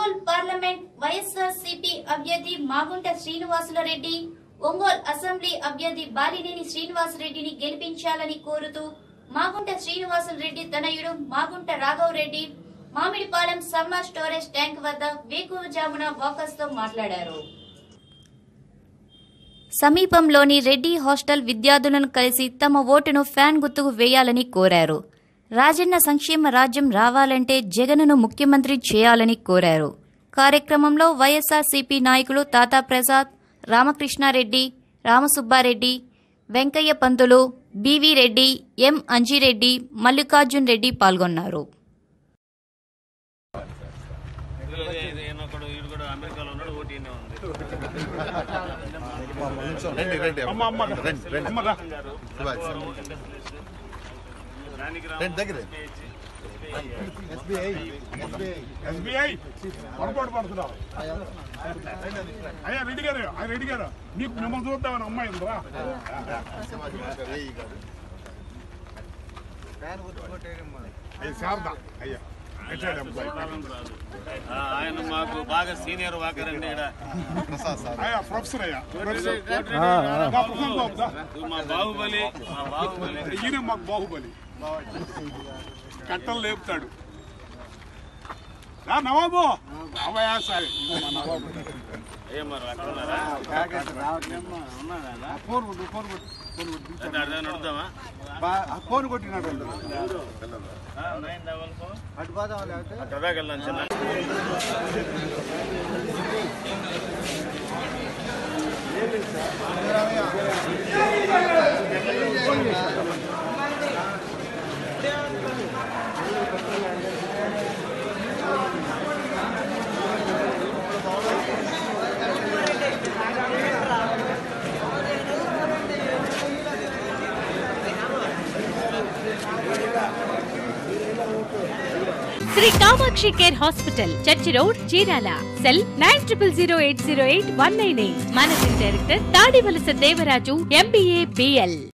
Ongole parliament YSR CP అభ్యర్థి Magunta Srinivasulu Reddy Ongole assembly అభ్యర్థి బాలినేని శ్రీనివాసరెడ్డిని గెలిపించాలని కోరుతూ మాగుంట శ్రీనివాసులరెడ్డి తనయుడు Magunta Raghav Reddy Mamidipalem summer storage tank వద్ద వేకువజామున వాకర్స్ తో మాట్లాడారు సమీపంలోని రెడ్డి హాస్టల్ విద్యార్థులను కలిసి తమ ఓటును ఫ్యాన్ గుర్తుకు వేయాలని కోరారు రాజన్న సంక్షేమ రాజ్యం రావాలంటే జగన్ను ముఖ్యమంత్రి చేయాలని కోరారు కార్యక్రమంలో వైఎస్ఆర్సీపీ నాయకులు తాతా ప్రసాద్ రామకృష్ణారెడ్డి రామసుబ్బారెడ్డి వెంకయ్య పంతులు బివి రెడ్డి ఎం అంజిరెడ్డి మల్లికార్జున్ రెడ్డి పాల్గొన్నారు ఈయనొకడు ఈడు కూడా అమెరికాలో ఉన్నాడు ఓటీ ఈయనే ఉంది రండి రండి అమ్మ అమ్మ రండి రండి అమ్మ రా శివాజీ దానికి రండి దగ్గర ఎస్బీఐ పొరపాటు పడుతున్నావు అయ్యా రెడ్డి గారు ఆయన రెడ్డి గారు నీకు మిమ్మల్ని చూద్దామని అమ్మాయి ఉందిరా అయ్యా శారద అయ్యా ఎట్లాంటి అబ్బాయి ఆ, ఆయన మాకు బాగా సీనియర్ వాకర్ అండి ఇక్కడ ప్రసాద్ సార్ అయ్యా ప్రొఫెసర్ అయ్యా ప్రొఫెసర్ దా, ప్రొఫెసర్ బాబు దా. ఇది మా బాహుబలి మా బాహుబలి ఈయన మాకు బాహుబలి కట్టలు లేపుతాడు రా నవాబు అవయా సారీ మా నవాబు ఏం మరి అక్కడ ఉన్నారా ఫోన్ కొట్టు ఫోన్ కొట్టు ఫోన్ కొట్టు అయితే అర్థం నడుద్దామా బా- ఆ ఫోన్ కొట్టినాడు వాళ్ళు. నైన్ డబల్ ఫోర్ అటు పోదాం లేకపోతే అక్కడ దాకా వెళ్ళాను చిన్న Shri Kamakshi care hospital church road Chirala cell nine triple zero eight zero eight one nine eight managing director Tadivalasa Devaraju MBA BL